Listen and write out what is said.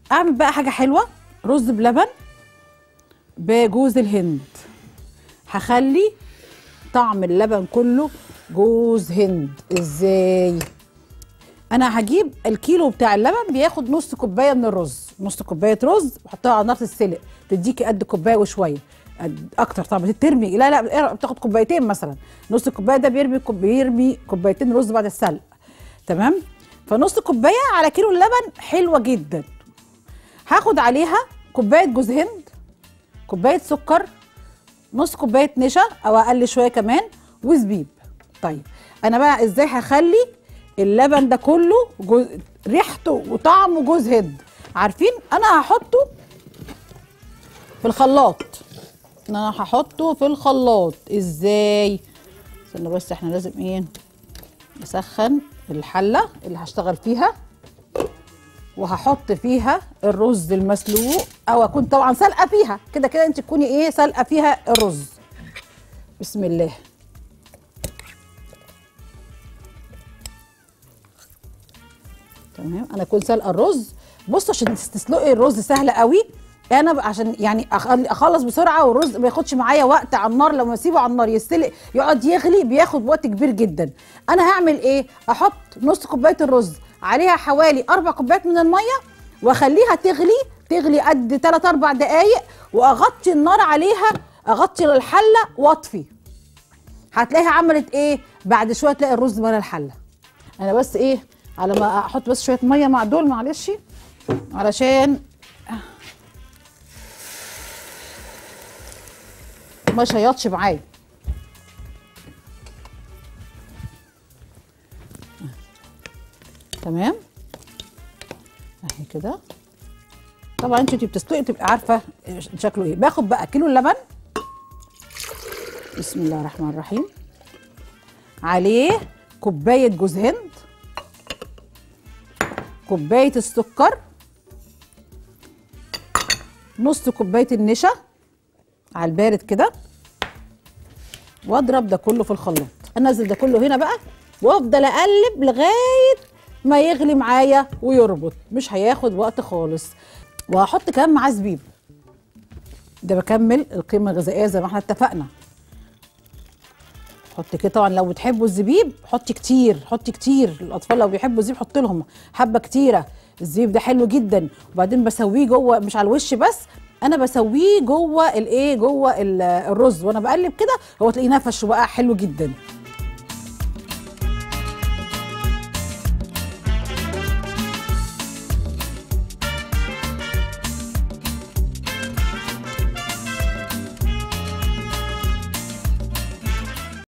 اعمل بقى حاجه حلوه رز بلبن بجوز الهند هخلي طعم اللبن كله جوز هند ازاي انا هجيب الكيلو بتاع اللبن بياخد نص كوبايه من الرز نص كوبايه رز واحطها على نار تتسلق تديكي قد كوبايه وشويه قد اكتر طبعا ترمي لا لا بتاخد كوبايتين مثلا نص كوبايه ده بيرمي كوب- بيرمي كوبايتين رز بعد السلق تمام فنص كوبايه على كيلو اللبن حلوه جدا هاخد عليها كوبايه جوز هند كوبايه سكر نص كوبايه نشا او اقل شويه كمان وزبيب طيب انا بقى ازاي هخلي اللبن ده كله جوز ريحته وطعمه جوز هند عارفين انا هحطه في الخلاط انا هحطه في الخلاط ازاي استنى بس احنا لازم ايه نسخن الحله اللي هشتغل فيها وهحط فيها الرز المسلوق او اكون طبعا سالقه فيها كده كده انت تكوني ايه سالقه فيها الرز بسم الله تمام انا اكون سالقه الرز بصوا عشان تسلقي الرز سهله قوي انا ب- عشان يعني أخل- اخلص بسرعه والرز ما ياخدش معايا وقت على النار لما اسيبه على النار يستلق يقعد يغلي بياخد وقت كبير جدا انا هعمل ايه احط نص كوبايه الرز عليها حوالي اربع كوبايات من الميه واخليها تغلي تغلي قد 3 4 دقائق واغطي النار عليها اغطي الحله واطفي هتلاقيها عملت ايه بعد شويه تلاقي الرز مال الحله انا بس ايه على ما احط بس شويه ميه مع دول معلش علشان ما شيطش معايا تمام اهي كده طبعا انت وانتي بتسلقي تبقي عارفه شكله ايه باخد بقى كيلو اللبن بسم الله الرحمن الرحيم عليه كوبايه جوز هند كوبايه السكر نص كوبايه النشا على البارد كده واضرب ده كله في الخلاط انزل ده كله هنا بقى وافضل اقلب لغايه ما يغلي معايا ويربط مش هياخد وقت خالص وهحط كمان معاه زبيب ده بكمل القيمه الغذائيه زي ما احنا اتفقنا حط كده طبعا لو بتحبوا الزبيب حطي كتير حطي كتير الاطفال لو بيحبوا الزبيب حط لهم حبه كتيره الزبيب ده حلو جدا وبعدين بسويه جوه مش على الوش بس انا بسويه جوه الايه جوه ال- الرز وانا بقلب كده هو تلاقيه نفش وبقى حلو جدا